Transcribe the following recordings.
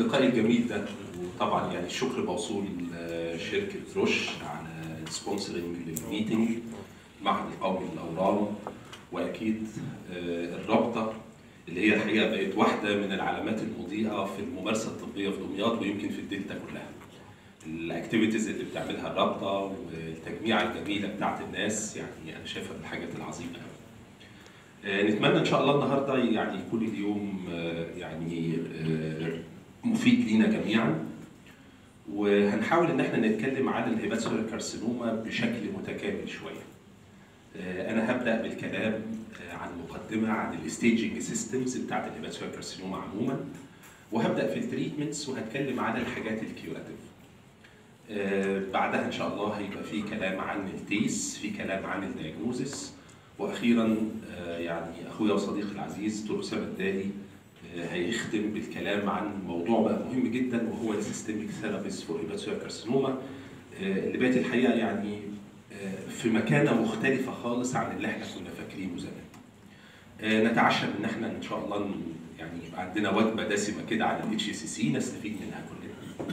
اللقاء الجميل ده وطبعا يعني الشكر موصول لشركه روش على سبونسرنج للميتنج المعهد القومي للاورام واكيد آه، الرابطه اللي هي الحقيقه بقت واحده من العلامات المضيئه في الممارسه الطبيه في دمياط ويمكن في الدلتا كلها. الاكتيفيتيز اللي بتعملها الرابطه والتجميعه الجميله بتاعت الناس يعني انا شايفها من الحاجات العظيمه قوي. آه، نتمنى ان شاء الله النهارده يعني يكون اليوم آه، يعني آه، مفيد لينا جميعا وهنحاول ان احنا نتكلم عن الهيباتوسيلر كارسينوما بشكل متكامل شويه. آه، انا هبدا بالكلام آه، عن مقدمه عن الستيجنج سيستمز بتاعت الهيباتوسيلر كارسينوما عموما وهبدا في التريتمنتس وهتكلم عن الحاجات الكيوراتيف. آه، بعدها ان شاء الله هيبقى في كلام عن التيس في كلام عن الدياجنوزس واخيرا آه، يعني اخويا وصديقي العزيز دكتور اسامه الدالي آه، هيختم بالكلام عن موضوع بقى مهم جدا وهو السيستميك ثيرابيز فور هيباتوسيلر كارسينوما آه، اللي بقت الحقيقه يعني آه، في مكانه مختلفه خالص عن اللي احنا كنا فاكرينه زمان. آه، نتعشم ان احنا ان شاء الله ن- يعني يبقى عندنا وجبه دسمه كده عن الاتش سي سي نستفيد منها كلنا.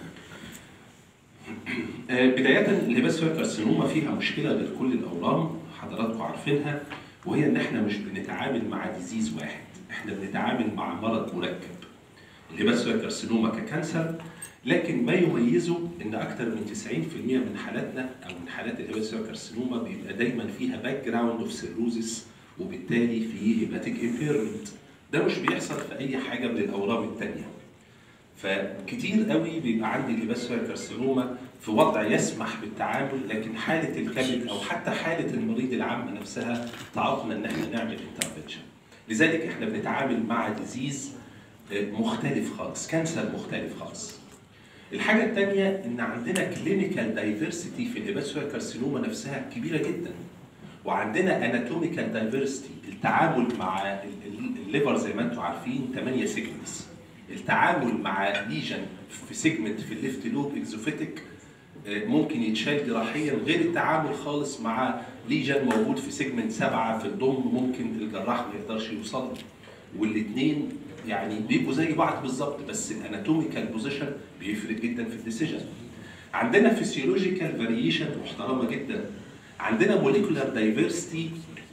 آه، بداية الهيباتوسيلر كارسينوما فيها مشكلة غير كل الأورام حضراتكم عارفينها وهي إن إحنا مش بنتعامل مع ديزيز واحد، إحنا بنتعامل مع مرض مركب. الهيباتوسيلر كارسينوما ككانسر لكن ما يميزه إن أكثر من 90% من حالاتنا أو من حالات الهيباتوسيلر كارسينوما بيبقى دايما فيها باك جراوند أوف سيروزس وبالتالي في هيباتيك امبيرمنت. ده مش بيحصل في أي حاجة من الأورام التانية. فكتير قوي بيبقى عندي الهيباتوسيلر كارسينوما في وضع يسمح بالتعامل لكن حاله الكبد او حتى حاله المريض العامه نفسها تعاقنا ان احنا نعمل انترفنشن. لذلك احنا بنتعامل مع ديزيز مختلف خالص، كانسر مختلف خالص. الحاجه الثانيه ان عندنا كلينيكال دايفرسيتي في الهيباتوسيلر كارسينوما نفسها كبيره جدا. وعندنا اناتوميكال دايفرسيتي التعامل مع ال- ال- الليفر زي ما انتم عارفين 8 سيجمنتس. التعامل مع ليجن في سيجمنت في الليفت لوب اكزوفيتك ممكن يتشال جراحيا غير التعامل خالص مع ليجن موجود في سيجمنت سبعه في الضم ممكن الجراح ما يقدرش يوصل له والاثنين يعني بيبقوا زي بعض بالظبط بس الاناتوميكال بوزيشن بيفرق جدا في الديسيجن عندنا فيسيولوجيكال فاريشن محترمه جدا عندنا موليكولار دايفرستي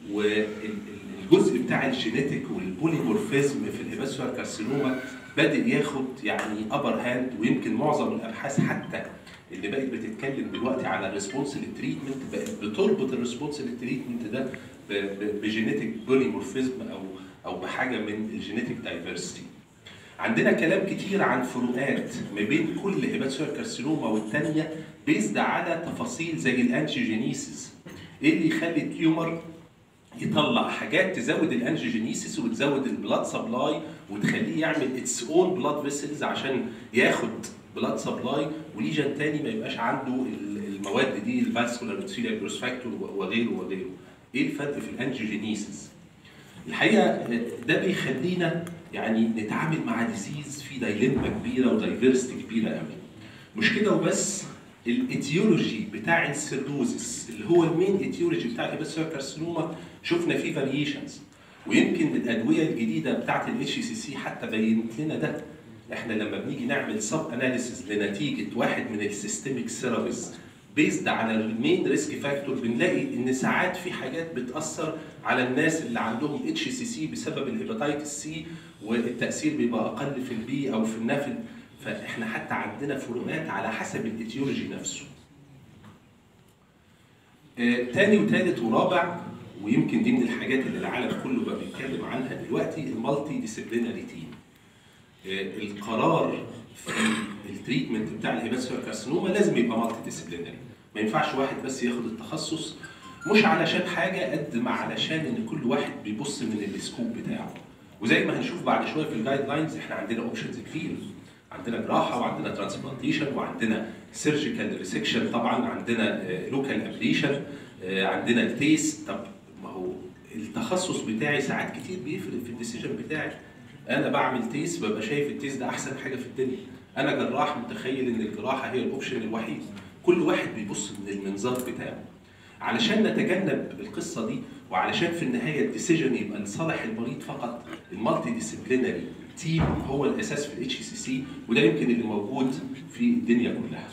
والجزء بتاع الجينيتيك والبوليمورفيزم في الهيباتوسيلر كارسينوما بادئ ياخد يعني ابر هاند ويمكن معظم الابحاث حتى اللي بقت بتتكلم دلوقتي على الريسبونس للتريتمنت بقت بتربط الريسبونس للتريتمنت ده ب- ب- بجينيتيك بوليمورفيزم او او بحاجه من الجينيتيك دايفرستي. عندنا كلام كتير عن فروقات ما بين كل هيباتوسيلر كارسينوما والثانيه بيزد على تفاصيل زي الانجيجينيسيس. ايه اللي يخلي التيومر يطلع حاجات تزود الانجيجينيسيس وتزود البلاد سبلاي وتخليه يعمل اتس اون بلاد فيسلز عشان ياخد بلاد سبلاي وليجن تاني ما يبقاش عنده ال- المواد دي الفاسكولار انسيليا جروس فاكتور وغيره وغيره. ايه الفرق في الانجيجينيسيس؟ الحقيقه ده بيخلينا يعني نتعامل مع ديزيز في دايلما كبيره ودايفرستي كبيره قوي. مش كده وبس الايتيولوجي بتاع السيروزس اللي هو المين ايتيولوجي بتاع الهيباتوسيلر كارسينوما شفنا فيه فاريشنز ويمكن الادويه الجديده بتاعت الاتش سي سي حتى بينت لنا ده احنا لما بنيجي نعمل سب اناليسيس لنتيجه واحد من السيستميك ثيرابيز بيزد على المين ريسك فاكتور بنلاقي ان ساعات في حاجات بتاثر على الناس اللي عندهم اتش سي سي بسبب الهيباتيتس سي والتاثير بيبقى اقل في البي او في النفل فاحنا حتى عندنا فروقات على حسب الايتيولوجي نفسه. آه، تاني وتالت ورابع ويمكن دي من الحاجات اللي العالم كله بقى بيتكلم عنها دلوقتي المالتي ديسيبلينري تيم. آه، القرار في التريتمنت بتاع الهيباتوسيلر كارسينوما لازم يبقى مالتي ديسيبلينري ما ينفعش واحد بس ياخد التخصص مش علشان حاجه قد ما علشان ان كل واحد بيبص من السكوب بتاعه وزي ما هنشوف بعد شويه في الجايد لاينز احنا عندنا اوبشنز كتير عندنا جراحه وعندنا ترانسبلانتيشن وعندنا سيرجيكال ريسكشن طبعا عندنا لوكال ابليشن عندنا التيس طب ما هو التخصص بتاعي ساعات كتير بيفرق في الديسيجن بتاعي انا بعمل تيس ببقى شايف التيس ده احسن حاجه في الدنيا انا جراح متخيل ان الجراحه هي الاوبشن الوحيد كل واحد بيبص من المنظار بتاعه علشان نتجنب القصه دي وعلشان في النهايه الديسيجن يبقى لصالح المريض فقط المالتي ديسيبلينري تيم هو الاساس في الاتش سي سي وده يمكن اللي موجود في الدنيا كلها.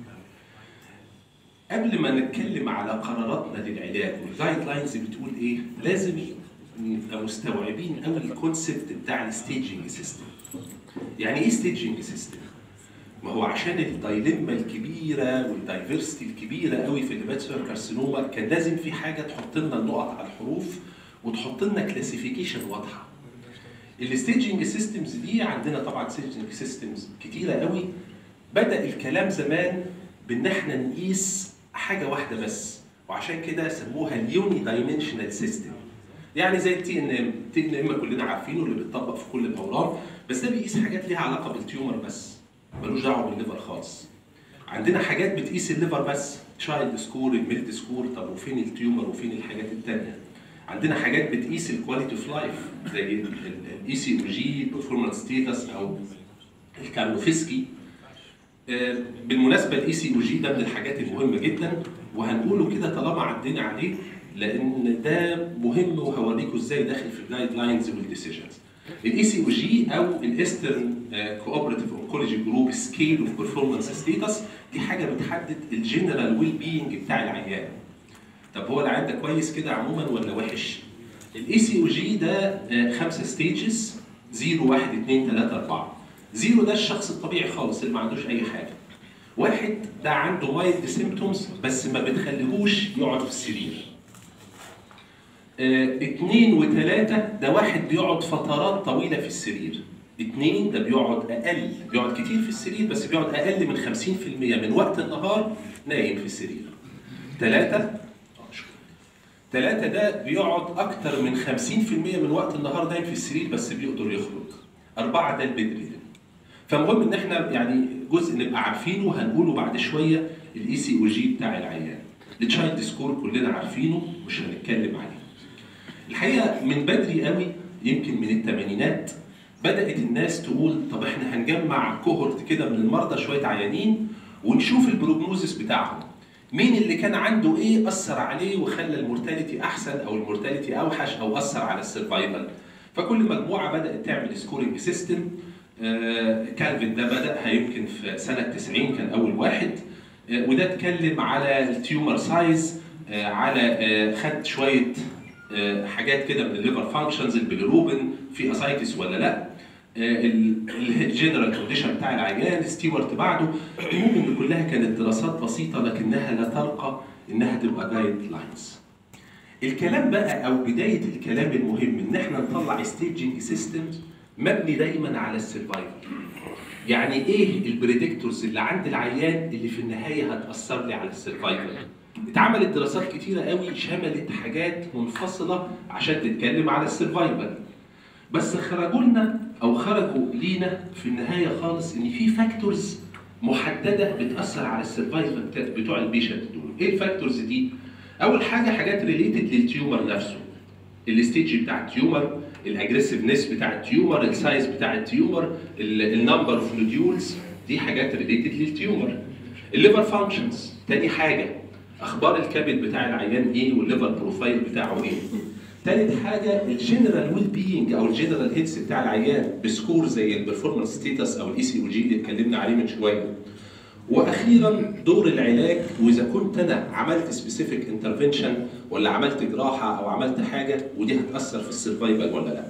قبل ما نتكلم على قراراتنا للعلاج والجايد لاينز بتقول ايه؟ لازم نبقى مستوعبين قوي الكونسبت بتاع الستيجنج سيستم. يعني ايه ستيجنج سيستم؟ ما هو عشان الدايلما الكبيره والدايفرستي الكبيره قوي في الهيباتوسيل كارسينوما كان لازم في حاجه تحط لنا النقط على الحروف وتحط لنا كلاسيفيكيشن واضحه. الستيجنج سيستمز دي عندنا طبعا ستيجنج سيستمز كتيره قوي بدا الكلام زمان بان احنا نقيس حاجه واحده بس وعشان كده سموها اليوني دايمنشنال سيستم يعني زي التي ان ام التي ان ام كلنا عارفينه اللي بيتطبق في كل الاورام بس ده بيقيس حاجات ليها علاقه بالتيومر بس ملوش دعوه بالليفر خالص عندنا حاجات بتقيس الليفر بس تشايلد سكور الميلد سكور طب وفين التيومر وفين الحاجات التانيه عندنا حاجات بتقيس الكواليتي اوف لايف زي الاي سي او جي performance ستيتس او الكارنوفسكي آه، بالمناسبه الاي سي او جي ده من الحاجات المهمه جدا وهنقوله كده طالما عدينا عليه لان ده مهم وهوريكم ازاي داخل في الجايد لاينز والديسيجنز. الاي سي او جي او الايسترن كوبرتيف اونكولوجي جروب سكيل اوف بيرفورمانس ستيتس دي حاجه بتحدد الجنرال ويل بينج بتاع العيان. طب هو العيان ده كويس كده عموما ولا وحش؟ الاي سي او جي ده آه، خمسه ستيجز 0 1 2 3 4 زيرو ده الشخص الطبيعي خالص اللي ما عندوش اي حاجه واحد ده عنده مايلد سيمتومز بس ما بتخليهوش يقعد في السرير آه، اتنين وتلاتة ده واحد بيقعد فترات طويلة في السرير اتنين ده بيقعد أقل بيقعد كتير في السرير بس بيقعد أقل من 50% من وقت النهار نايم في السرير تلاتة آه، شكرا. تلاتة ده بيقعد أكتر من 50% من وقت النهار نايم في السرير بس بيقدر يخرج أربعة ده البدري فمهم ان احنا يعني جزء نبقى عارفينه هنقوله بعد شويه الاي سي او جي بتاع العيان. التشايلد سكور كلنا عارفينه مش هنتكلم عليه. الحقيقه من بدري قوي يمكن من الثمانينات بدات الناس تقول طب احنا هنجمع كوهورت كده من المرضى شويه عيانين ونشوف البروجنوزس بتاعهم. مين اللي كان عنده ايه اثر عليه وخلى المورتاليتي احسن او المورتاليتي اوحش او اثر على السرفايفل. فكل مجموعه بدات تعمل سكورنج سيستم آه، كالفين ده بدأها يمكن في سنة 90 كان أول واحد آه، وده اتكلم على التيومر سايز آه، على آه، خد شوية آه، حاجات كده من الليفر فانكشنز البيليروبين في اسايتس ولا لا الجنرال كونديشن بتاع العيان ستيوارت بعده المهم ان كلها كانت دراسات بسيطه لكنها لا ترقى انها تبقى جايد لاينز. الكلام بقى او بدايه الكلام المهم ان احنا نطلع ستيجنج سيستمز مبني دايما على السرفايفل يعني ايه البريدكتورز اللي عند العيان اللي في النهايه هتاثر لي على السرفايفل اتعملت دراسات كتيره قوي شملت حاجات منفصله عشان تتكلم على السرفايفل بس خرجوا لنا او خرجوا لينا في النهايه خالص ان في فاكتورز محدده بتاثر على السرفايفل بتوع البيشنت دول ايه الفاكتورز دي اول حاجه حاجات ريليتد للتيومر نفسه الستيج بتاع التيومر الاجريسيفنس بتاع التيومر السايز بتاع التيومر النمبر اوف نوديولز دي حاجات ريليتد للتيومر الليفر فانكشنز تاني حاجه اخبار الكبد بتاع العيان ايه والليفر بروفايل بتاعه ايه تالت حاجه الجنرال ويل بينج او الجنرال هيلث بتاع العيان بسكور زي البرفورمانس ستيتس او الاي سي او جي اللي اتكلمنا عليه من شويه واخيرا دور العلاج واذا كنت انا عملت سبيسيفيك انترفنشن ولا عملت جراحه او عملت حاجه ودي هتاثر في السرفايفل ولا لا.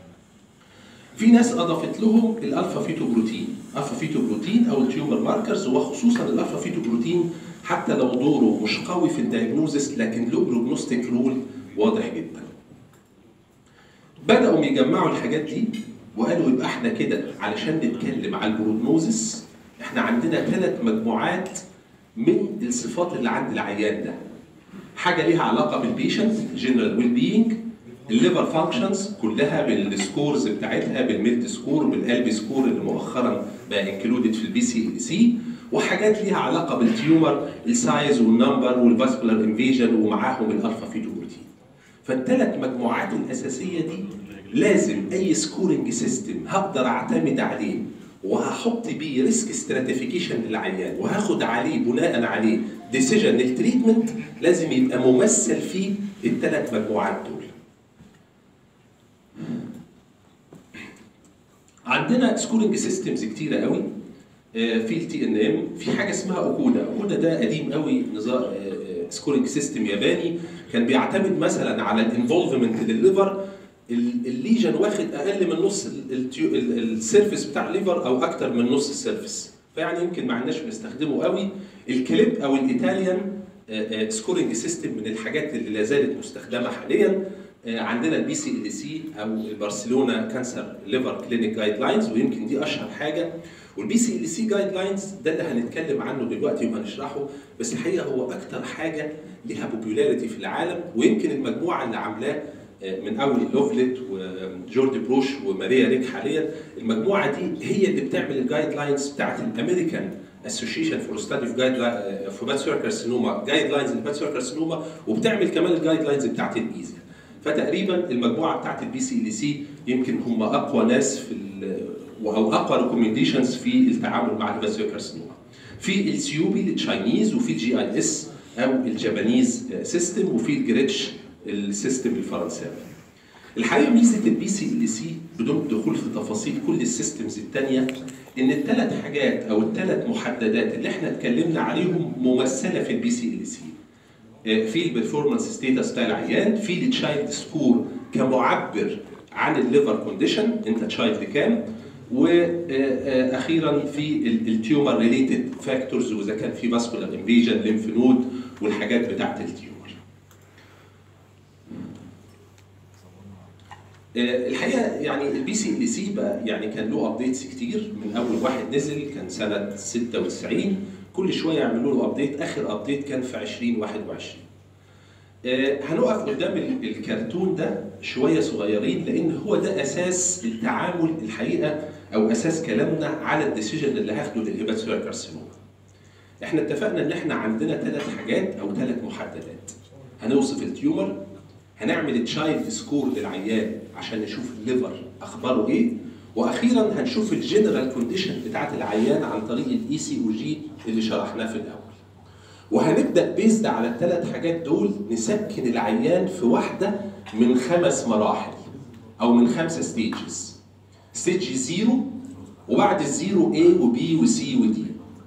في ناس اضافت لهم الالفا فيتو بروتين، الفا فيتو بروتين او التيومر ماركرز وخصوصا الالفا فيتو بروتين حتى لو دوره مش قوي في الدايجنوزس لكن له بروجنوستيك رول واضح جدا. بداوا يجمعوا الحاجات دي وقالوا يبقى احنا كده علشان نتكلم على البروجنوزس احنا عندنا ثلاث مجموعات من الصفات اللي عند العيان ده حاجه ليها علاقه بالبيشنت جنرال ويل بينج الليفر فانكشنز كلها بالسكورز بتاعتها بالميلت سكور بالقلب سكور اللي مؤخرا بقى انكلودد في البي سي سي وحاجات ليها علاقه بالتيومر السايز والنمبر والفاسكولار انفيجن ومعاهم الالفا فيتوبروتين فالثلاث مجموعات الاساسيه دي لازم اي سكورنج سيستم هقدر اعتمد عليه وهحط بيه ريسك ستراتيفيكيشن للعيان وهاخد عليه بناء عليه ديسيجن للتريتمنت لازم يبقى ممثل فيه الثلاث مجموعات دول. عندنا سكورنج سيستمز كتيره قوي آه، في التي ان ام في حاجه اسمها اوكودا اوكودا ده قديم قوي نظام سكورنج سيستم ياباني كان بيعتمد مثلا على الانفولفمنت للليفر ال- الليجن واخد اقل من نص ال- التيو- ال- السيرفيس بتاع الليفر او اكتر من نص السيرفيس فيعني يمكن ما عندناش بنستخدمه قوي الكليب او الايطاليان سكورنج سيستم من الحاجات اللي لا زالت مستخدمه حاليا آه، عندنا البي سي ال سي او البرشلونه كانسر ليفر كلينيك جايد لاينز ويمكن دي اشهر حاجه والبي سي ال سي جايد لاينز ده اللي هنتكلم عنه دلوقتي وهنشرحه بس الحقيقه هو اكتر حاجه ليها بوبيولاريتي في العالم ويمكن المجموعه اللي عاملاه آه، من اول لوفلت وجورج بروش وماريا ريك حاليا المجموعه دي هي اللي بتعمل الجايد لاينز بتاعت الامريكان اسوشيشن فور ستادي في جايد في باتسور كارسينوما جايد لاينز للباتسور كارسينوما وبتعمل كمان الجايد لاينز بتاعت الايزا فتقريبا المجموعه بتاعت البي سي ال سي يمكن هم اقوى ناس في ال- او اقوى ريكومنديشنز في التعامل مع الباتسور كارسينوما في السيوبي التشاينيز وفي الجي اي اس او الجابانيز سيستم وفي الجريتش السيستم الفرنساوي الحقيقه ميزه البي سي ال سي بدون الدخول في تفاصيل كل السيستمز الثانيه ان الثلاث حاجات او الثلاث محددات اللي احنا اتكلمنا عليهم ممثله في البي سي ال سي في البرفورمانس ستيتس بتاع العيان في التشايلد سكور كمعبر عن الليفر كونديشن انت تشايلد كام واخيرا في التيومر ريليتد فاكتورز واذا كان في فاسكولار انفيجن ليمف نود والحاجات بتاعت التيومر آه، الحقيقه يعني البي سي ال سي بقى يعني كان له ابديتس كتير من اول واحد نزل كان سنه 96 كل شويه يعملوا له ابديت اخر ابديت كان في 2021 آه، هنقف قدام ال- الكرتون ده شويه صغيرين لان هو ده اساس التعامل الحقيقه او اساس كلامنا على الديسيجن اللي هاخده للهيباتوسيلر كارسينوما. احنا اتفقنا ان احنا عندنا ثلاث حاجات او ثلاث محددات. هنوصف التيومر هنعمل تشايلد سكور للعيان عشان نشوف الليفر اخباره ايه واخيرا هنشوف الجنرال كونديشن بتاعت العيان عن طريق الاي سي او جي اللي شرحناه في الاول. وهنبدا بيزد على الثلاث حاجات دول نسكن العيان في واحده من خمس مراحل او من خمسه ستيجز ستيج زيرو وبعد الزيرو A وبي وسي ودي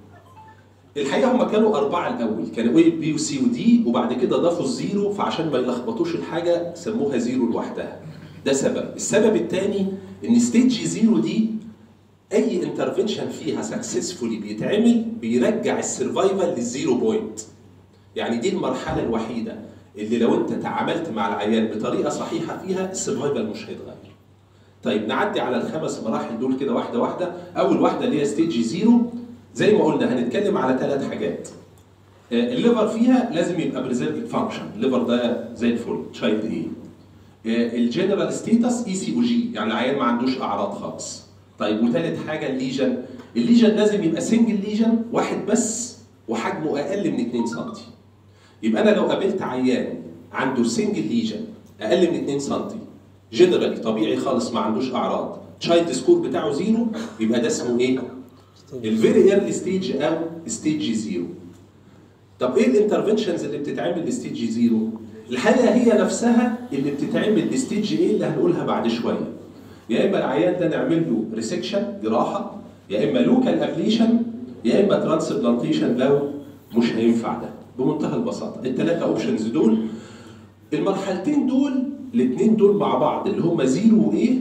الحقيقه هم كانوا اربعه الاول كانوا A وبي وسي ودي وبعد كده ضافوا الزيرو فعشان ما يلخبطوش الحاجه سموها زيرو لوحدها ده سبب السبب الثاني ان ستيج زيرو دي اي انترفنشن فيها سكسسفولي بيتعمل بيرجع السرفايفل للزيرو بوينت يعني دي المرحله الوحيده اللي لو انت تعاملت مع العيان بطريقه صحيحه فيها السرفايفل مش هيتغير طيب نعدي على الخمس مراحل دول كده واحده واحده اول واحده اللي هي ستيج زيرو زي ما قلنا هنتكلم على ثلاث حاجات آه، الليفر فيها لازم يبقى بريزيرفد فانكشن الليفر ده زي الفل تشايلد ايه الجنرال ستيتس اي سي او جي يعني العيان ما عندوش اعراض خالص طيب وثالث حاجه الليجن الليجن لازم يبقى سنجل ليجن واحد بس وحجمه اقل من 2 سم يبقى انا لو قابلت عيان عنده سنجل ليجن اقل من 2 سم جنرالي طبيعي خالص ما عندوش اعراض تشايلد سكور بتاعه زيرو يبقى ده اسمه ايه؟ الفيري ايرلي ستيج او ستيج زيرو طب ايه الانترفنشنز اللي بتتعمل لستيج زيرو؟ الحقيقه هي نفسها اللي بتتعمل لستيج ايه اللي هنقولها بعد شويه. يا اما العيان ده نعمل له ريسكشن جراحه يا اما لوكال ابليشن يا اما ترانسبلانتيشن لو مش هينفع ده بمنتهى البساطه الثلاثه اوبشنز دول المرحلتين دول الاثنين دول مع بعض اللي هم زيرو وايه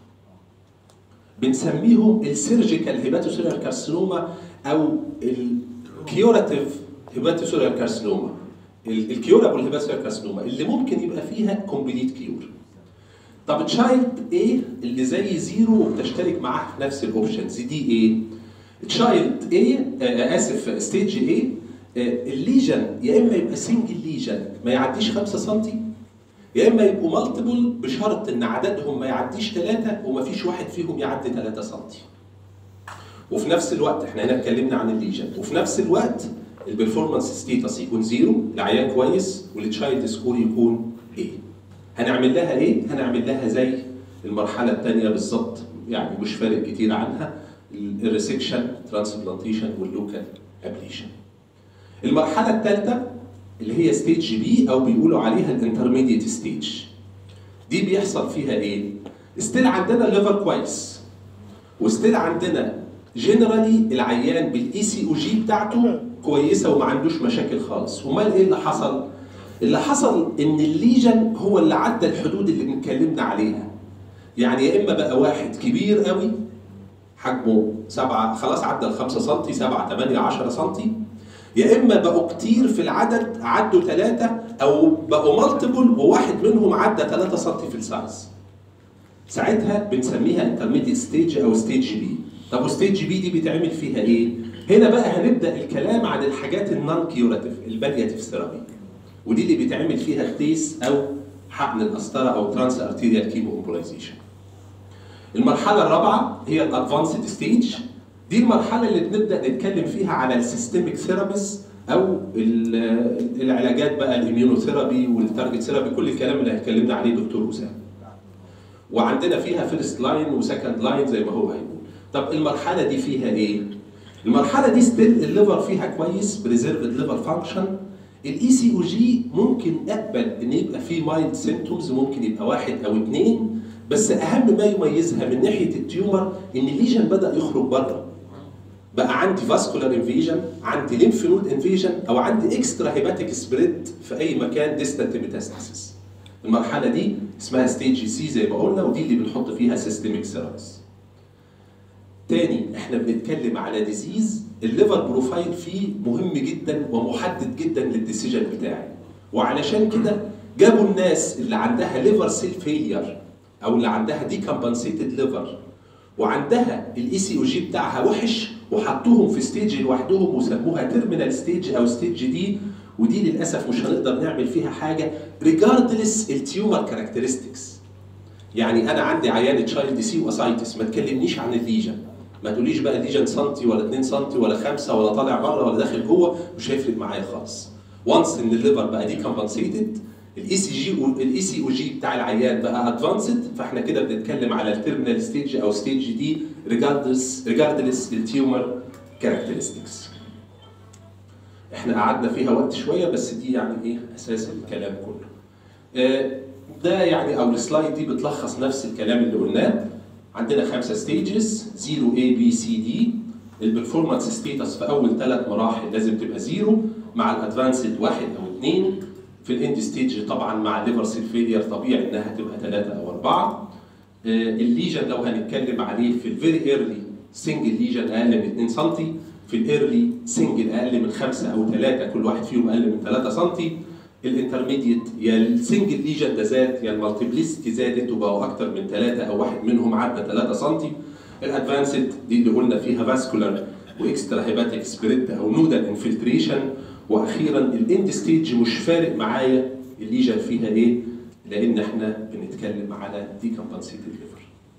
بنسميهم السيرجيكال هيباتوسيلر كارسينوما او الكيوراتيف هيباتوسيلر كارسينوما الكيورابل هيباتوسيلر كارسينوما اللي ممكن يبقى فيها كومبليت كيور طب تشايلد ايه اللي زي زيرو وبتشترك معاه في نفس الاوبشنز دي ايه تشايلد ايه آه اسف ستيج ايه آه الليجن يا اما يبقى سنجل ليجن ما يعديش 5 سم يا اما يبقوا مالتيبل بشرط ان عددهم ما يعديش ثلاثه وما فيش واحد فيهم يعدي 3 سم. وفي نفس الوقت احنا هنا اتكلمنا عن الليجن وفي نفس الوقت البرفورمانس ستيتس يكون زيرو العيان كويس والتشايلد سكور يكون ايه. هنعمل لها ايه؟ هنعمل لها زي المرحله الثانيه بالظبط يعني مش فارق كتير عنها الريسكشن ترانسبلانتيشن واللوكال ابليشن. المرحله الثالثه اللي هي ستيج بي او بيقولوا عليها الانترميديت ستيج دي بيحصل فيها ايه؟ ستيل عندنا الليفر كويس وستيل عندنا جنرالي العيان بالاي سي او جي بتاعته كويسه وما عندوش مشاكل خالص امال ايه اللي حصل اللي حصل ان الليجن هو اللي عدى الحدود اللي بنتكلمنا عليها يعني يا اما بقى واحد كبير قوي حجمه سبعة خلاص عدى ال 5 سم 7 8 10 سم يا اما بقوا كتير في العدد عدوا ثلاثة او بقوا مالتيبل وواحد منهم عدى 3 سم في السايز ساعتها بنسميها انترميديت ستيج او ستيج بي طب وستيج بي دي بيتعمل فيها ايه هنا بقى هنبدا الكلام عن الحاجات النون كيوراتيف البالياتيف ثيرابي ودي اللي بيتعمل فيها اختيس او حقن القسطره او ترانس ارتيريال كيمو امبولايزيشن المرحله الرابعه هي الادفانسد ستيج دي المرحله اللي بنبدا نتكلم فيها على السيستميك ثيرابيز او ال- العلاجات بقى الاميونوثيرابي والتارجت ثيرابي كل الكلام اللي هيتكلمنا عليه دكتور اسامه وعندنا فيها فيرست لاين وسكند لاين زي ما هو هيقول طب المرحله دي فيها ايه المرحله دي ستيل الليفر فيها كويس بريزيرفد ليفر فانكشن الاي سي او جي ممكن اقبل ان يبقى فيه مايلد سيمتومز ممكن يبقى واحد او اثنين بس اهم ما يميزها من ناحيه التيومر ان الليجن بدا يخرج بره بقى عندي فاسكولار انفيجن عندي ليمف نود انفيجن او عندي اكسترا هيباتيك سبريد في اي مكان ديستنت ميتاستاسيس المرحله دي اسمها ستيج سي زي ما قلنا ودي اللي بنحط فيها سيستميك ثيرابيز تاني احنا بنتكلم على ديزيز الليفر بروفايل فيه مهم جدا ومحدد جدا للديسيجن بتاعي وعلشان كده جابوا الناس اللي عندها ليفر سيل فيلير او اللي عندها ديكمبنسيتد ليفر وعندها الاي سي او جي بتاعها وحش وحطوهم في ستيج لوحدهم وسموها تيرمينال ستيج او ستيج دي ودي للاسف مش هنقدر نعمل فيها حاجه ريجاردلس التيومر كاركترستكس يعني انا عندي عيان تشايلد سي واسايتس ما تكلمنيش عن الليجن ما تقوليش بقى الليجن سنتي ولا 2 سنتي ولا 5 ولا طالع بره ولا داخل جوه مش هيفرق معايا خالص وانس ان الليفر بقى دي كومبنسيتد الاي سي جي الاي سي او جي بتاع العيان بقى ادفانسد فاحنا كده بنتكلم على التيرمينال ستيج او ستيج دي ريجاردلس ريجاردلس التيومر كاركترستكس احنا قعدنا فيها وقت شويه بس دي يعني ايه اساس الكلام كله آه، ده يعني او السلايد دي بتلخص نفس الكلام اللي قلناه عندنا خمسه ستيجز 0 A B C D البرفورمانس ستيتس في اول ثلاث مراحل لازم تبقى زيرو مع الادفانسد واحد او اثنين في الاند ستيج طبعا مع الليفر سيل فيلير طبيعي انها تبقى ثلاثه او اربعه آه، الليجن لو هنتكلم عليه في الفيري ايرلي سنجل ليجن اقل من 2 سم في الايرلي سنجل اقل من 5 او 3 كل واحد فيهم اقل من 3 سم الانترميديت يا السنجل ليجن ده زاد يا المالتيبليستي زادت وبقوا اكتر من ثلاثه او واحد منهم عدى 3 سم الادفانسد دي اللي قلنا فيها فاسكولار واكسترا هيباتيك سبريد او نودال انفلتريشن واخيرا الاند ستيج مش فارق معايا الليجن فيها ايه لان احنا بنتكلم على ديكمبنسيتد ليفر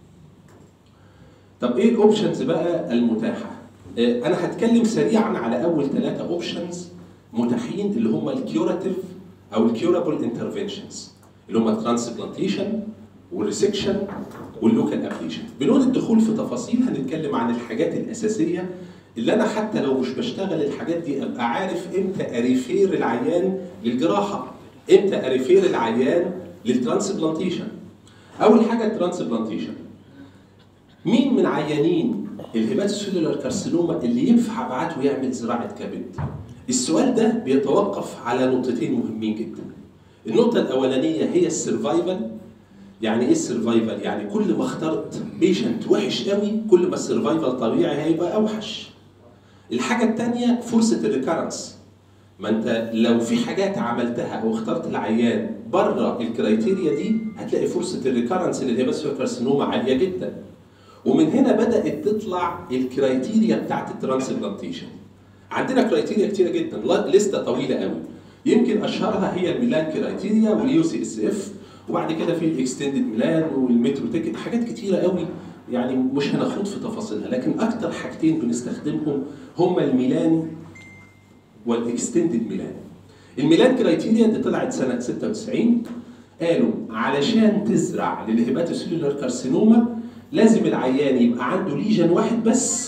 طب ايه الاوبشنز بقى المتاحه آه، انا هتكلم سريعا على اول ثلاثه اوبشنز متاحين اللي هم الكيوراتيف او الكيورابل انترفنشنز اللي هم الترانسبلانتيشن والريسكشن واللوكال ابليشن بدون الدخول في تفاصيل هنتكلم عن الحاجات الاساسيه اللي انا حتى لو مش بشتغل الحاجات دي ابقى عارف امتى اريفير العيان للجراحه امتى اريفير العيان للترانسبلانتيشن اول حاجه الترانسبلانتيشن مين من عيانين الهيباتوسيلولار كارسينوما اللي ينفع ابعته يعمل زراعه كبد السؤال ده بيتوقف على نقطتين مهمين جدا النقطه الاولانيه هي السرفايفل يعني ايه السرفايفل يعني كل ما اخترت بيشنت وحش قوي كل ما السرفايفل طبيعي هيبقى اوحش الحاجه الثانيه فرصه الريكارنس ما انت لو في حاجات عملتها او اخترت العيان بره الكرايتيريا دي هتلاقي فرصه الريكارنس للهيباتوسيلولار كارسينوما عاليه جدا ومن هنا بدات تطلع الكرايتيريا بتاعت الترانسبلانتيشن عندنا كرايتيريا كتيره جدا لا- لسته طويله قوي يمكن اشهرها هي الميلان كرايتيريا واليو سي اس اف وبعد كده في الاكستندد ميلان والمترو تيكت حاجات كتيره قوي يعني مش هنخوض في تفاصيلها لكن اكتر حاجتين بنستخدمهم هما الميلان والاكستندد ميلان الميلان كرايتيريا دي طلعت سنه 96 قالوا علشان تزرع للهيباتوسيلولار كارسينوما لازم العيان يبقى عنده ليجن واحد بس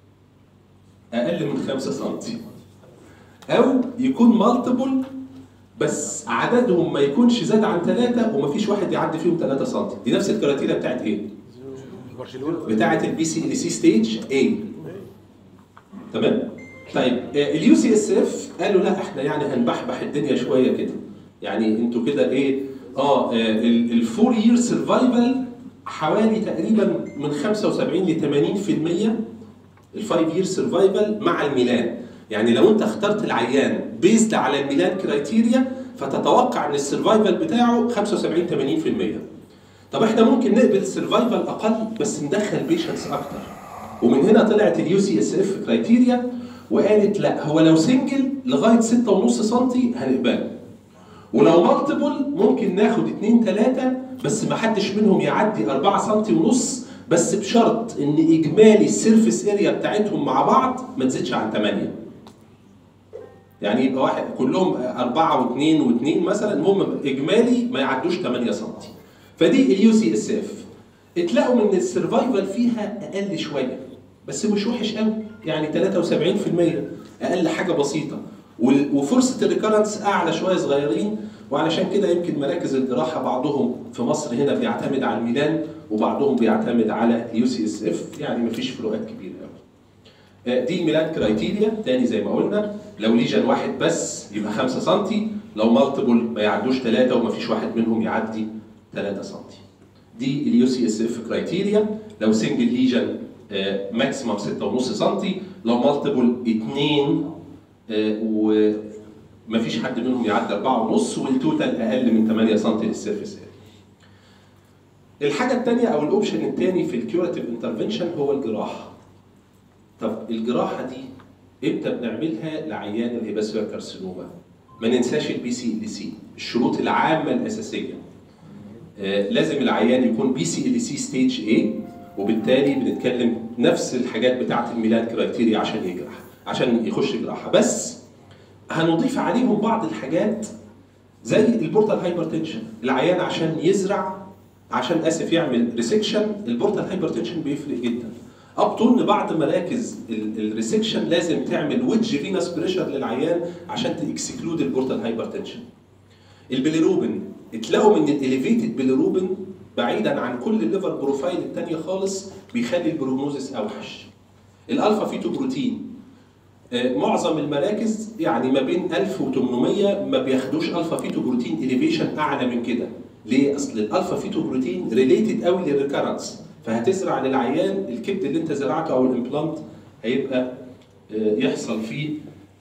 اقل من 5 سم او يكون مالتيبل بس عددهم ما يكونش زاد عن ثلاثه ومفيش واحد يعدي فيهم 3 سم دي نفس الكرايتيريا بتاعت ايه؟ برشلونه بتاعت البي سي ال سي ستيج A تمام؟ طيب اليو سي اس اف قالوا لا احنا يعني هنبحبح الدنيا شويه كده يعني انتوا كده ايه اه الفور يير سرفايفل حوالي تقريبا من 75 ل 80% الفايف يير سرفايفل مع الميلان يعني لو انت اخترت العيان بيزد على الميلان كرايتيريا فتتوقع ان السرفايفل بتاعه 75 80% طب احنا ممكن نقبل سرفايفل اقل بس ندخل بيشنتس اكتر ومن هنا طلعت اليو سي اس اف كرايتيريا وقالت لا هو لو سنجل لغايه 6.5 سم هنقبله ولو مالتيبل ممكن ناخد 2 3 بس ما حدش منهم يعدي 4 سم ونص بس بشرط ان اجمالي السيرفيس اريا بتاعتهم مع بعض ما تزيدش عن 8 يعني يبقى واحد كلهم 4 و2 و2 مثلا المهم اجمالي ما يعدوش 8 سم فدي اليو سي اس اف اتلاقوا ان السرفايفل فيها اقل شويه بس مش وحش قوي يعني 73% اقل حاجه بسيطه وال- وفرصه الريكرنس اعلى شويه صغيرين وعلشان كده يمكن مراكز الجراحه بعضهم في مصر هنا بيعتمد على الميلان وبعضهم بيعتمد على يو سي اس اف يعني مفيش فروقات كبيره قوي. آه، دي الميلان كرايتيريا تاني زي ما قلنا لو ليجن واحد بس يبقى 5 سم لو مالتيبل ما يعدوش ثلاثه ومفيش واحد منهم يعدي 3 سم. دي اليو سي اس اف كرايتيريا لو سنجل ليجن ماكسيمم 6.5 سم لو مالتيبل 2 ومفيش حد منهم يعدي 4.5 والتوتال اقل من 8 سم للسيرفيس اريا. الحاجه الثانيه او الاوبشن الثاني في الكيوراتيف انترفنشن هو الجراحه. طب الجراحه دي امتى بنعملها لعيان الهيباسيولا كارسينوما؟ ما ننساش البي سي ال سي الشروط العامه الاساسيه. آه، لازم العيان يكون بي سي ال سي ستيج A وبالتالي بنتكلم نفس الحاجات بتاعه الميلاد كرايتيريا عشان يجرح عشان يخش جراحه بس هنضيف عليهم بعض الحاجات زي البورتال هايبرتنشن العيان عشان يزرع عشان اسف يعمل ريسكشن البورتال هايبرتنشن بيفرق جدا اب تو ان بعض مراكز الريسكشن لازم تعمل ويدج فينس بريشر للعيان عشان تكسكلود البورتال هايبرتنشن البيليروبين اتلاقوا ان الاليفيتد بيليروبين بعيدا عن كل الليفر بروفايل الثانيه خالص بيخلي البروجنوزس اوحش الالفا فيتو بروتين آه، معظم المراكز يعني ما بين 1800 ما بياخدوش الفا فيتو بروتين اليفيشن اعلى من كده ليه اصل الالفا فيتو بروتين ريليتد قوي للريكارنس فهتزرع للعيان الكبد اللي انت زرعته او الامبلانت هيبقى آه، يحصل فيه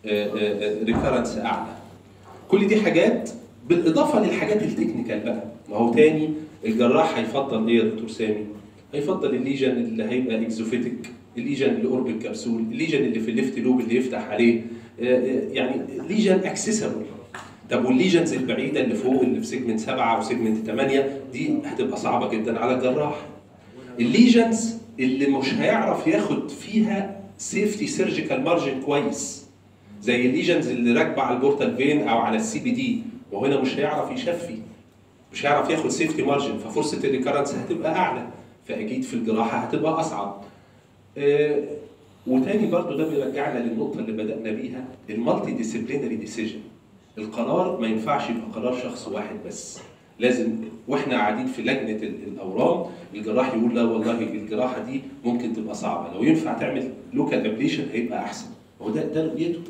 ريكارنس اعلى كل دي حاجات بالاضافه للحاجات التكنيكال بقى ما هو تاني الجراح هيفضل ايه يا دكتور سامي؟ هيفضل الليجن اللي هيبقى اكزوفيتك الليجن اللي قرب الكبسول الليجن اللي في الليفت لوب اللي يفتح عليه آه، آه، يعني ليجن اكسسبل طب والليجنز البعيده اللي فوق اللي في سيجمنت 7 وسيجمنت 8 دي هتبقى صعبه جدا على الجراح الليجنز اللي مش هيعرف ياخد فيها سيفتي سيرجيكال مارجن كويس زي الليجنز اللي راكبه على البورتال فين او على السي بي دي وهنا مش هيعرف يشفي مش هيعرف ياخد سيفتي مارجن ففرصه الريكارنس هتبقى اعلى فاكيد في الجراحه هتبقى اصعب آه، وتاني برضو ده بيرجعنا للنقطه اللي بدانا بيها المالتي ديسيبلينري ديسيجن القرار ما ينفعش يبقى قرار شخص واحد بس لازم واحنا قاعدين في لجنه ال- الاورام الجراح يقول لا والله الجراحه دي ممكن تبقى صعبه لو ينفع تعمل لوكال ابليشن هيبقى احسن هو ده ده رؤيته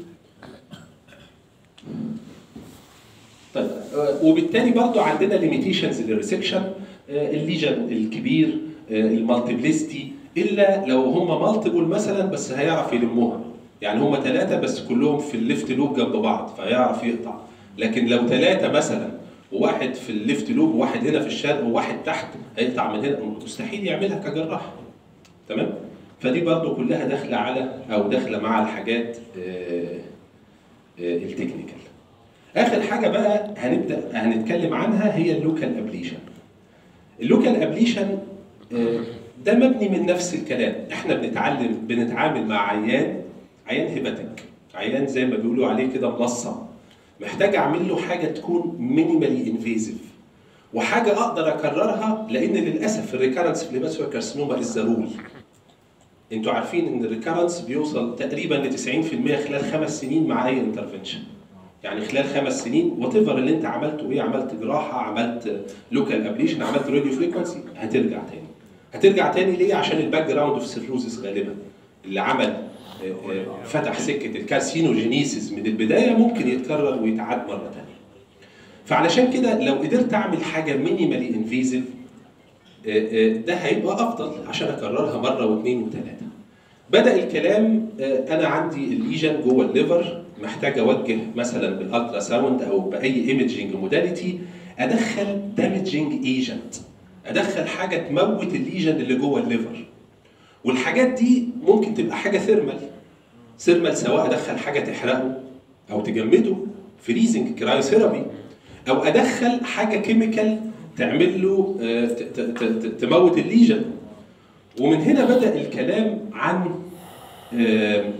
طيب آه، وبالتالي برضو عندنا ليميتيشنز للريسكشن الليجن الكبير آه، المالتيبليستي الا لو هم مالتيبل مثلا بس هيعرف يلموها يعني هم ثلاثه بس كلهم في الليفت لوب جنب بعض فهيعرف يقطع لكن لو ثلاثه مثلا وواحد في الليفت لوب وواحد هنا في الشرق وواحد تحت هيقطع من هنا مستحيل يعملها كجراح تمام فدي برضو كلها داخله على او داخله مع الحاجات آه، آه، التكنيكال اخر حاجه بقى هنبدا هنتكلم عنها هي اللوكال ابليشن اللوكال ابليشن ده مبني من نفس الكلام احنا بنتعلم بنتعامل مع عيان عيان هيباتيك عيان زي ما بيقولوا عليه كده ملصم محتاج اعمل له حاجه تكون مينيمالي انفيزيف وحاجه اقدر اكررها لان للاسف الريكارنس في الهيباتويا كارسينوما از رول انتوا عارفين ان الريكارنس بيوصل تقريبا ل 90% خلال خمس سنين مع اي انترفنشن يعني خلال خمس سنين وات ايفر اللي انت عملته ايه عملت جراحه عملت لوكال ابليشن عملت راديو فريكونسي هترجع تاني هترجع تاني ليه عشان الباك جراوند اوف سيروزس غالبا اللي عمل آه، آه، فتح سكه الكارسينوجينيسيس من البدايه ممكن يتكرر ويتعاد مره تانيه فعلشان كده لو قدرت اعمل حاجه مينيمالي انفيزيف ده هيبقى افضل عشان اكررها مره واثنين وثلاثه بدا الكلام آه، انا عندي الليجن جوه الليفر محتاج اوجه مثلا بالالترا ساوند او باي ايمجنج موداليتي ادخل دامجنج ايجنت ادخل حاجه تموت الليجن اللي جوه الليفر والحاجات دي ممكن تبقى حاجه ثيرمال ثيرمال سواء ادخل حاجه تحرقه او تجمده فريزنج كرايوثيرابي او ادخل حاجه كيميكال تعمل له آه، ت- ت- ت- تموت الليجن ومن هنا بدا الكلام عن آم،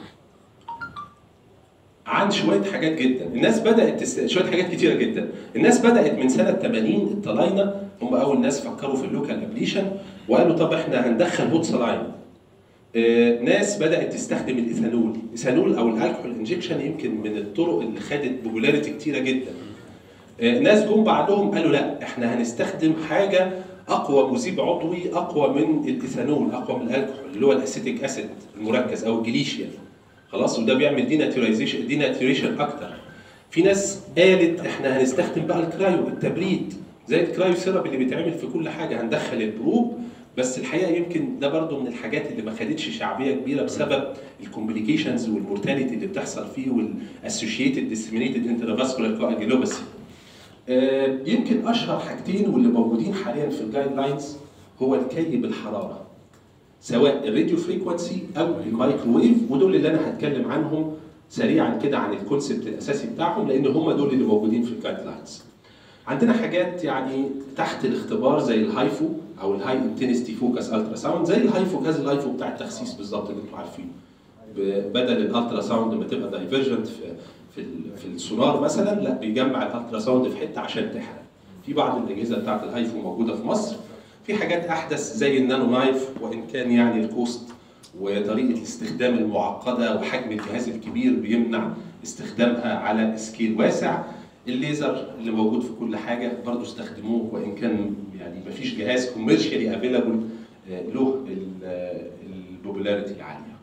عن شويه حاجات جدا الناس بدات تست... شويه حاجات كتيره جدا الناس بدات من سنه 80 الطلاينه هم اول ناس فكروا في اللوكال ابليشن وقالوا طب احنا هندخل هوت سلاين آه، ناس بدات تستخدم الايثانول الايثانول او الالكحول انجكشن يمكن من الطرق اللي خدت بوبولاريتي كتيره جدا آه، ناس جم بعدهم قالوا لا احنا هنستخدم حاجه اقوى مذيب عضوي اقوى من الايثانول اقوى من الالكحول اللي هو الاسيتيك اسيد المركز او الجليشيال خلاص وده بيعمل ديناتوريزيشن ديناتوريشن اكتر في ناس قالت احنا هنستخدم بقى الكرايو التبريد زي الكرايو سيرب اللي بيتعمل في كل حاجه هندخل البروب بس الحقيقه يمكن ده برضو من الحاجات اللي ما خدتش شعبيه كبيره بسبب الكومبليكيشنز والمورتاليتي اللي بتحصل فيه والاسوشيتد ديسمينيتد انترافاسكولار كواجيلوباسي آه، يمكن اشهر حاجتين واللي موجودين حاليا في الجايد لاينز هو الكي بالحراره سواء الراديو فريكونسي او المايكروويف ودول اللي انا هتكلم عنهم سريعا كده عن الكونسبت الاساسي بتاعهم لان هم دول اللي موجودين في الجايد لاينز عندنا حاجات يعني تحت الاختبار زي الهايفو او الهاي انتنستي فوكس الترا ساوند زي الهايفو جهاز الهايفو بتاع التخسيس بالظبط اللي انتم عارفينه ب- بدل الالترا ساوند لما تبقى دايفرجنت في في ال- في السونار مثلا لا بيجمع الالترا ساوند في حته عشان تحرق في بعض الاجهزه بتاعت الهايفو موجوده في مصر في حاجات احدث زي النانو نايف وان كان يعني الكوست وطريقه الاستخدام المعقده وحجم الجهاز الكبير بيمنع استخدامها على سكيل واسع الليزر اللي موجود في كل حاجه برضه استخدموه وان كان يعني مفيش جهاز كوميرشالي افيلابل له البوبولاريتي العاليه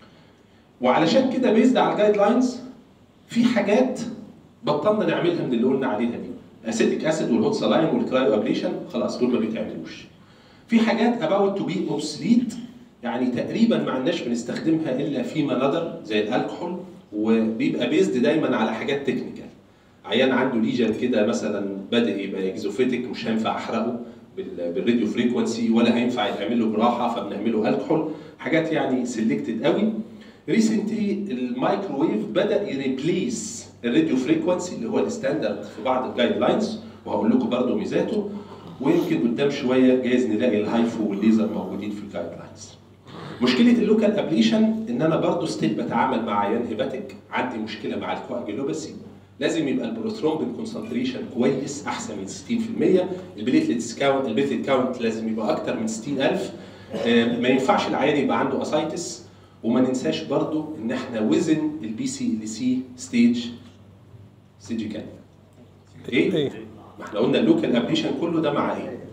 وعلشان كده بيزد على الجايد لاينز في حاجات بطلنا نعملها من اللي قلنا عليها دي اسيتيك اسيد والهوت سلاين والكرايو ابليشن خلاص دول ما بيتعملوش في حاجات about to be obsolete يعني تقريبا ما عندناش بنستخدمها الا فيما ندر زي الالكحول وبيبقى بيزد دايما على حاجات تكنيكال عيان عنده ليجن كده مثلا بادئ يبقى اكزوفيتك مش هينفع احرقه بال- بالراديو فريكونسي ولا هينفع يتعمل له جراحه فبنعمله الكحول حاجات يعني سيلكتد قوي ريسنتلي المايكروويف بدا يريبليس الراديو فريكونسي اللي هو الستاندرد في بعض الجايد لاينز وهقول لكم برضه ميزاته ويمكن قدام شويه جايز نلاقي الهايفو والليزر موجودين في الجايد لاينز مشكله اللوكال ابليشن ان انا برضه ستيل بتعامل مع عيان هيباتيك عندي مشكله مع الكواجيلوباسي لازم يبقى البروثرومبين كونسنتريشن كويس احسن من 60% البليتلتس كاونت البليتلت كاونت لازم يبقى اكتر من 60000 آه، ما ينفعش العيان يبقى عنده اسايتس وما ننساش برضو ان احنا وزن البي سي ال سي ستيج ستيج كام؟ ايه؟ ايه ما احنا قلنا اللوكال ابليشن كله ده مع ايه؟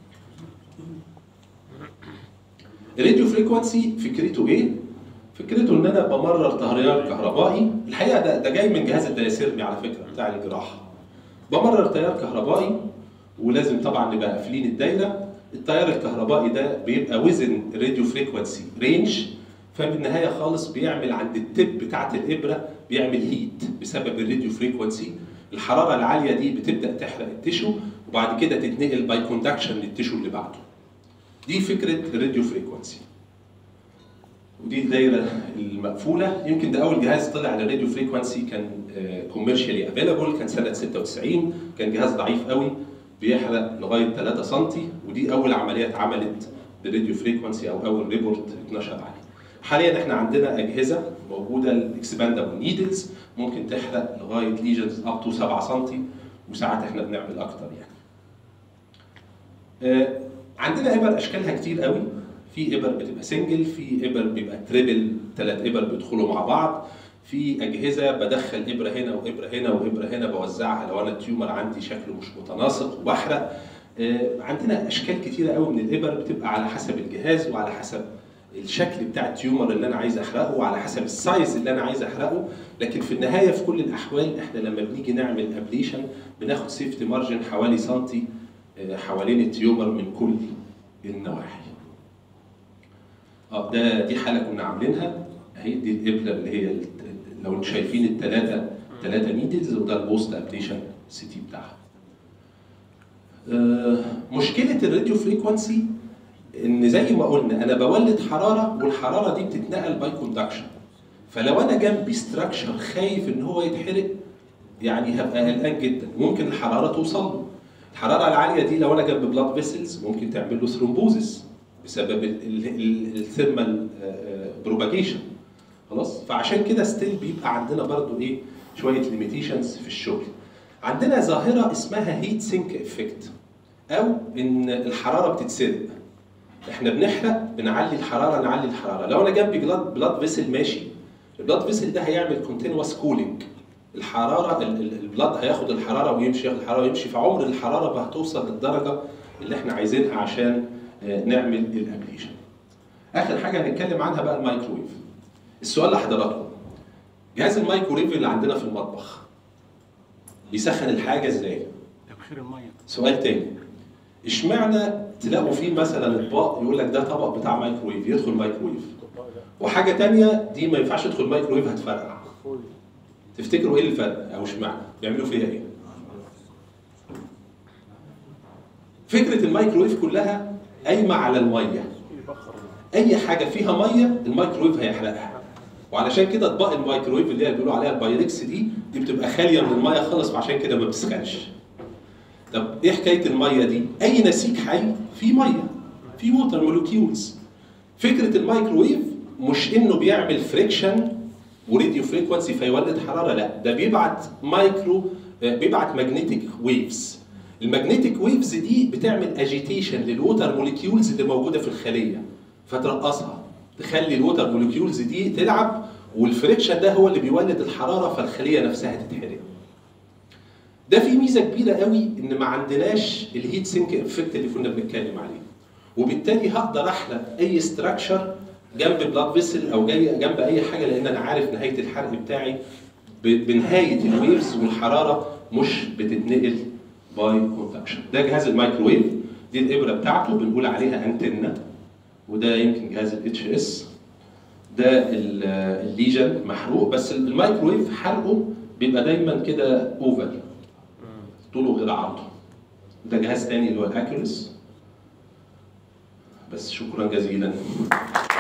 الراديو فريكونسي فكرته ايه؟ فكرته ان انا بمرر تيار كهربائي الحقيقه ده ده جاي من جهاز الدياسيربي على فكره بتاع الجراحه بمرر تيار كهربائي ولازم طبعا نبقى قافلين الدايره التيار الكهربائي ده بيبقى وزن الراديو فريكونسي رينج فبالنهايه خالص بيعمل عند التب بتاعه الابره بيعمل هيت بسبب الراديو فريكونسي الحراره العاليه دي بتبدا تحرق التشو وبعد كده تتنقل باي كوندكشن للتشو اللي بعده دي فكره الراديو فريكونسي ودي الدايره المقفوله يمكن ده اول جهاز طلع للراديو فريكونسي كان كوميرشالي افيلابل كان سنه 96 كان جهاز ضعيف قوي بيحرق لغايه 3 سم ودي اول عمليه اتعملت للراديو فريكونسي او اول ريبورت اتنشر عليه حاليا احنا عندنا اجهزه موجوده الاكسباندبل نيدلز ممكن تحرق لغايه ليجنز اب تو 7 سم وساعات احنا بنعمل اكتر يعني آه، عندنا ابر اشكالها كتير قوي في ابر بتبقى سنجل في ابر بيبقى تريبل ثلاث ابر بيدخلوا مع بعض في اجهزه بدخل ابره هنا وابره هنا وابره هنا بوزعها لو انا التيومر عندي شكله مش متناسق وبحرق آه، عندنا اشكال كتيره قوي من الابر بتبقى على حسب الجهاز وعلى حسب الشكل بتاع التيومر اللي انا عايز احرقه وعلى حسب السايز اللي انا عايز احرقه لكن في النهايه في كل الاحوال احنا لما بنيجي نعمل ابليشن بناخد سيفتي مارجن حوالي سنتي آه، حوالين التيومر من كل النواحي. اه ده دي حاله كنا عاملينها اهي دي الابره اللي هي الت- لو انتم شايفين الثلاثه ثلاثه نيدلز وده البوست ابليشن سي تي بتاعها. آه، مشكله الراديو فريكونسي ان زي ما قلنا انا بولد حراره والحراره دي بتتنقل باي كوندكشن فلو انا جنبي ستراكشر خايف ان هو يتحرق يعني هبقى قلقان جدا ممكن الحراره توصل له الحراره العاليه دي لو انا جنب بلاد فيسلز ممكن تعمل له ثرومبوزس بسبب الثيرمال بروباجيشن خلاص فعشان كده ستيل بيبقى عندنا برضو ايه شويه ليميتيشنز في الشغل عندنا ظاهره اسمها هيت سينك افكت او ان الحراره بتتسرق احنا بنحرق بنعلي الحراره نعلي الحراره لو انا جنبي بلاد بلاد فيسل ماشي البلاد فيسل ده هيعمل كونتينوس كولينج الحراره ال- ال- البلاد هياخد الحراره ويمشي ياخد الحراره ويمشي فعمر الحراره ما هتوصل للدرجه اللي احنا عايزينها عشان آه، نعمل الابليشن اخر حاجه هنتكلم عنها بقى الميكرويف السؤال لحضراتكم جهاز الميكرويف اللي عندنا في المطبخ بيسخن الحاجه ازاي تبخير الميه سؤال تاني اشمعنى تلاقوا فيه مثلا اطباق يقول لك ده طبق بتاع مايكرويف يدخل مايكرويف وحاجه تانية دي ما ينفعش تدخل مايكرويف هتفرقع تفتكروا ايه الفرق او اشمعنى بيعملوا فيها ايه فكره الميكرويف كلها قايمه على الميه يبخر اي حاجه فيها ميه الميكرويف هيحرقها وعلشان كده اطباق الميكرويف اللي هي بيقولوا عليها البايركس دي دي بتبقى خاليه من الميه خالص وعشان كده ما بتسخنش طب ايه حكايه الميه دي اي نسيج حي فيه ميه فيه ووتر مولكيولز فكره الميكرويف مش انه بيعمل فريكشن وراديو فريكونسي فيولد حراره لا ده بيبعت مايكرو آه، بيبعت ماجنتيك ويفز الماجنتيك ويفز دي بتعمل اجيتيشن للووتر مولكيولز اللي موجوده في الخليه فترقصها تخلي الووتر مولكيولز دي تلعب والفريكشن ده هو اللي بيولد الحراره فالخليه نفسها تتحرق ده في ميزه كبيره قوي ان ما عندناش الهيت سينك افكت اللي كنا بنتكلم عليه وبالتالي هقدر احرق اي ستراكشر جنب بلاد فيسل او جاي جنب اي حاجه لان انا عارف نهايه الحرق بتاعي ب- بنهايه الويفز والحراره مش بتتنقل باي كونتاكشن ده جهاز الميكروويف دي الابره بتاعته بنقول عليها انتنه وده يمكن جهاز الاتش اس ده ال- الليجن محروق بس الميكروويف حرقه بيبقى دايما كده اوفل طوله غير عرضه ده جهاز تاني اللي هو الاكيوريس بس شكرا جزيلا